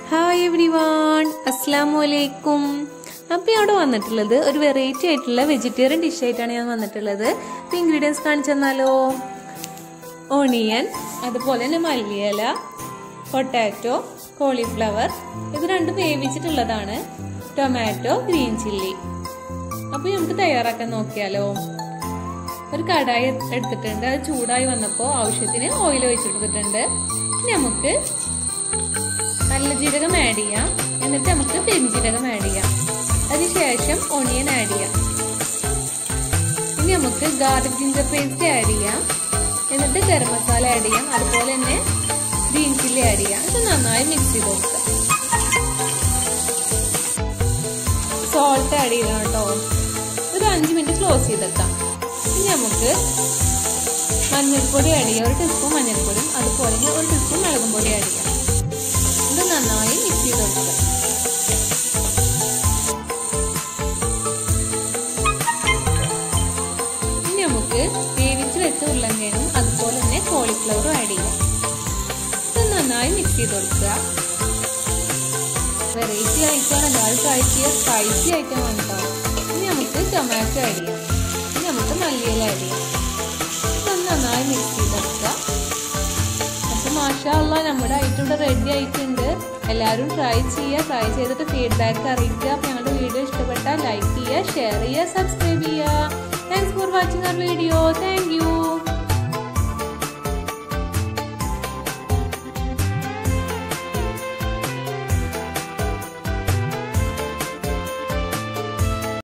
hi every one അസ്സാം വലൈക്കും അപ്പം അവിടെ വന്നിട്ടുള്ളത് ഒരു വെറൈറ്റി ആയിട്ടുള്ള വെജിറ്റേറിയൻ ഡിഷ് ആയിട്ടാണ് ഞാൻ വന്നിട്ടുള്ളത് അപ്പം ഇൻഗ്രീഡിയൻസ് കാണിച്ചു തന്നാലോ ഓണിയൻ അതുപോലെ തന്നെ മല്ലിയില പൊട്ടാറ്റോ കോളിഫ്ലവർ ഇത് രണ്ടും വേവിച്ചിട്ടുള്ളതാണ് ടൊമാറ്റോ ഗ്രീൻ ചില്ലി അപ്പോൾ നമുക്ക് തയ്യാറാക്കാൻ നോക്കിയാലോ ഒരു കടായി എടുത്തിട്ടുണ്ട് അത് ചൂടായി വന്നപ്പോൾ ആവശ്യത്തിന് ഓയിൽ ഒഴിച്ചെടുത്തിട്ടുണ്ട് ഇനി നമുക്ക് നല്ല ജീരകം ആഡ് ചെയ്യാം എന്നിട്ട് നമുക്ക് പെരുംജീരകം ആഡ് ചെയ്യാം അതിനുശേഷം ഓണിയൻ ആഡ് ചെയ്യാം ഇനി നമുക്ക് ഗാർലിക് ജിഞ്ചർ പേസ്റ്റ് ആഡ് ചെയ്യാം എന്നിട്ട് ഗരം മസാല ആഡ് ചെയ്യാം അതുപോലെ തന്നെ ഗ്രീൻ ചില്ലി ആഡ് ചെയ്യാം ഇത് നന്നായി മിക്സ് ചെയ്ത് കൊടുക്കാം സോൾട്ട് ആഡ് ചെയ്യണം കേട്ടോ ഒരു അഞ്ച് മിനിറ്റ് ക്ലോസ് ചെയ്തേക്കാം ഇനി നമുക്ക് മഞ്ഞൾപ്പൊടി ആഡ് ചെയ്യാം ഒരു ടീസ്പൂൺ മഞ്ഞൾപ്പൊടിയും അതുപോലെ തന്നെ ഒരു ടീസ്പൂൺ മുളകും പൊടി ആഡ് ചെയ്യാം ഇത് നന്നായി മിക്സ് ചെയ്ത് കൊടുക്കുക ഇനി നമുക്ക് വേവിച്ച് വെച്ച ഉരുളങ്കിഴങ്ങും അതുപോലെ തന്നെ കോളിഫ്ലവറും ആഡ് ചെയ്യാം ഇത് നന്നായി മിക്സ് ചെയ്ത് കൊടുക്കുക വെറൈറ്റി ആയിട്ടാണ് എല്ലാവരും കഴിക്കുക സ്പൈസി ഐറ്റം കേട്ടോ ഇനി നമുക്ക് ടൊമാറ്റോ ആഡ് ചെയ്യാം ഇനി നമുക്ക് മല്ലിയില ആഡ് ചെയ്യാം ഇതൊന്ന് നന്നായി മിക്സ് ചെയ്തെടുക്കുക അപ്പോൾ മാഷാള്ള നമ്മുടെ ഐറ്റം ഇവിടെ റെഡി ആയിട്ടുണ്ട് എല്ലാവരും ട്രൈ ചെയ്യുക ട്രൈ ചെയ്തിട്ട് ഫീഡ്ബാക്ക് അറിയിക്കുക അപ്പോൾ ഞങ്ങളുടെ വീഡിയോ ഇഷ്ടപ്പെട്ടാൽ ലൈക്ക് ചെയ്യുക ഷെയർ ചെയ്യുക സബ്സ്ക്രൈബ് ചെയ്യുക thanks for watching our video thank U